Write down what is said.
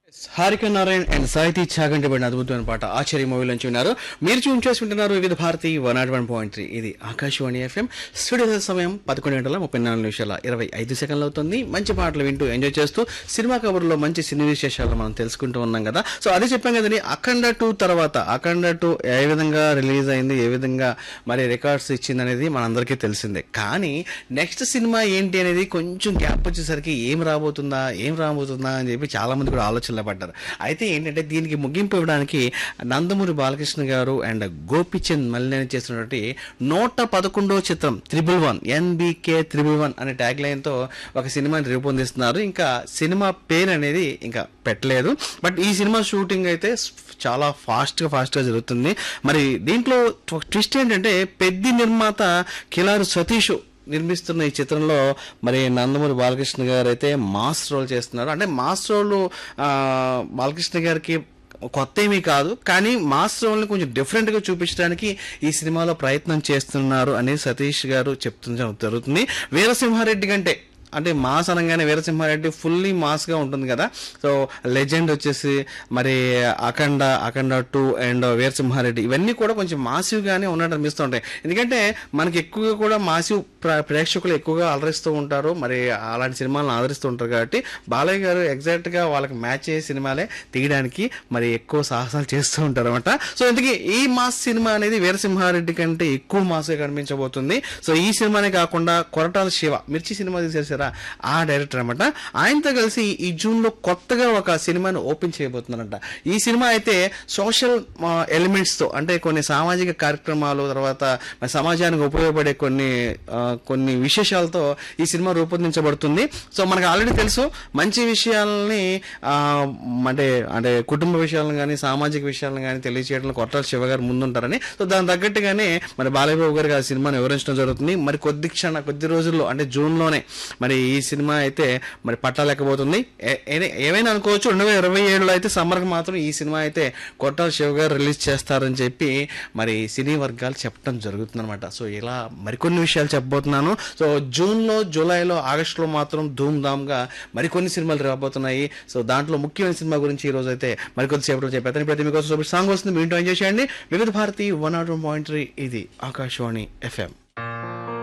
Harika Narayan and సాహితీ చాగంటి పడిన అద్భుతమైన పాట ఆశ్చర్య మూవీ నుంచి విన్నారు మీరు చూన్ చేసి వింటున్నారు Vividh Bharati one nought one point three ఇది ఆకాశవాణి ఎఫ్ఎం స్టూడియో సమయం పదకొండు గంటల ముప్పై నాలుగు నిమిషాల ఇరవై ఐదు సెకండ్లు అవుతుంది మంచి పాటలు వింటూ ఎంజాయ్ చేస్తూ సినిమా కబుర్లో మంచి సినీ విశేషాలు మనం తెలుసుకుంటూ ఉన్నాం కదా సో అదే చెప్పాం కదండి అఖండ టూ తర్వాత అఖండ టూ ఏ విధంగా రిలీజ్ అయింది ఏ విధంగా మరి రికార్డ్స్ ఇచ్చింది అనేది మనందరికీ తెలిసిందే కానీ నెక్స్ట్ సినిమా ఏంటి అనేది కొంచెం గ్యాప్ వచ్చేసరికి ఏం రాబోతుందా ఏం రాబోతుందా అని చెప్పి చాలా మంది కూడా ఆలోచనలో పడ్డారు అయితే ఏంటంటే దీనికి ముగింపు ఇవ్వడానికి నందమూరి బాలకృష్ణ గారు అండ్ గోపిచంద్ మల్లినేని చేసినటువంటి నూట పదకొండో చిత్రం triple one NBK triple one అనే ట్యాగ్ లైన్ తో ఒక సినిమాని రూపొందిస్తున్నారు ఇంకా సినిమా పేరు అనేది ఇంకా పెట్టలేదు బట్ ఈ సినిమా షూటింగ్ అయితే చాలా ఫాస్ట్ గా ఫాస్ట్ గా జరుగుతుంది మరి దీంట్లో ట్విస్ట్ ఏంటంటే పెద్ద నిర్మాత కిలారు సతీష్ నిర్మిస్తున్న ఈ చిత్రంలో మరి నందమూరి బాలకృష్ణ గారు అయితే మాస్ రోల్ చేస్తున్నారు అంటే మాస్ రోల్ ఆ, బాలకృష్ణ గారికి కొత్త ఏమీ కాదు కానీ మాస్ రోల్ని కొంచెం డిఫరెంట్గా చూపించడానికి ఈ సినిమాలో ప్రయత్నం చేస్తున్నారు అనేది సతీష్ గారు చెప్తుండడం జరుగుతుంది వీరసింహారెడ్డి కంటే అంటే మాస్ అనగానే వీరసింహారెడ్డి ఫుల్లీ మాస్గా ఉంటుంది కదా సో లెజెండ్ వచ్చేసి మరి అఖండ అఖండ టూ అండ్ వీరసింహారెడ్డి ఇవన్నీ కూడా కొంచెం మాసివ్గానే ఉన్నట్టు అనిపిస్తూ ఉంటాయి ఎందుకంటే మనకి ఎక్కువగా కూడా మాసివ్ ప్ర- ప్రేక్షకులు ఎక్కువగా అలరిస్తూ ఉంటారు మరి అలాంటి సినిమాలను ఆదరిస్తూ ఉంటారు కాబట్టి బాలయ్య గారు ఎగ్జాక్ట్గా వాళ్ళకి మ్యాచ్ అయ్యే సినిమాలే తీయడానికి మరి ఎక్కువ సాహసాలు చేస్తూ ఉంటారు అనమాట సో ఇందుకే ఈ మాస్ సినిమా అనేది వీరసింహారెడ్డి కంటే ఎక్కువ మాస్గా కనిపించబోతుంది సో ఈ సినిమానే కాకుండా కొరటాల శివ మిర్చి సినిమా తీసేసారా ఆ డైరెక్టర్ అనమాట ఆయనతో కలిసి ఈ జూన్ లో కొత్తగా ఒక సినిమాను ఓపెన్ చేయబోతున్నారంట ఈ సినిమా అయితే సోషల్ ఎలిమెంట్స్ తో అంటే కొన్ని సామాజిక కార్యక్రమాలు తర్వాత మన సమాజానికి ఉపయోగపడే కొన్ని ఆ, కొన్ని విశేషాలతో ఈ సినిమా రూపొందించబడుతుంది సో మనకు ఆల్రెడీ తెలుసు మంచి విషయాలని ఆ, అంటే అంటే కుటుంబ విషయాలను కానీ సామాజిక విషయాలను కానీ తెలియజేయడంలో కొట్టాల శివ గారు ముందుంటారని సో దాని తగ్గట్టుగానే మరి బాలయ్యబాబు గారికి ఆ సినిమాని వివరించడం జరుగుతుంది మరి కొద్ది క్షణ కొద్ది రోజుల్లో అంటే జూన్లోనే మరి ఈ సినిమా అయితే మరి పట్టాలేకపోతుంది ఏ- ఏ- ఏమైనా అనుకోవచ్చు రెండు వేల ఇరవై ఏడులో అయితే సమ్మర్కి మాత్రం ఈ సినిమా అయితే కొట్టాల శివ గారు రిలీజ్ చేస్తారని చెప్పి మరి సినీ వర్గాలు చెప్పడం జరుగుతుంది అనమాట సో ఇలా మరికొన్ని విషయాలు చెప్పబోతున్నాను సో జూన్లో జూలైలో ఆగస్టులో మాత్రం ధూమ్ ధామ్గా మరికొన్ని సినిమాలు రాబోతున్నాయి సో దాంట్లో ముఖ్యమైన సినిమా గురించి ఈ రోజు అయితే మరికొద్ది సేపట్లో చెప్పేస్తాను ఇప్పుడైతే మీకోసం సాంగ్ వస్తుంది మీ ఇంట్లో ఎంజాయ్ చేయండి Vividh Bharati one nought one point three ఇది ఆకాశవాణి ఎఫ్ఎం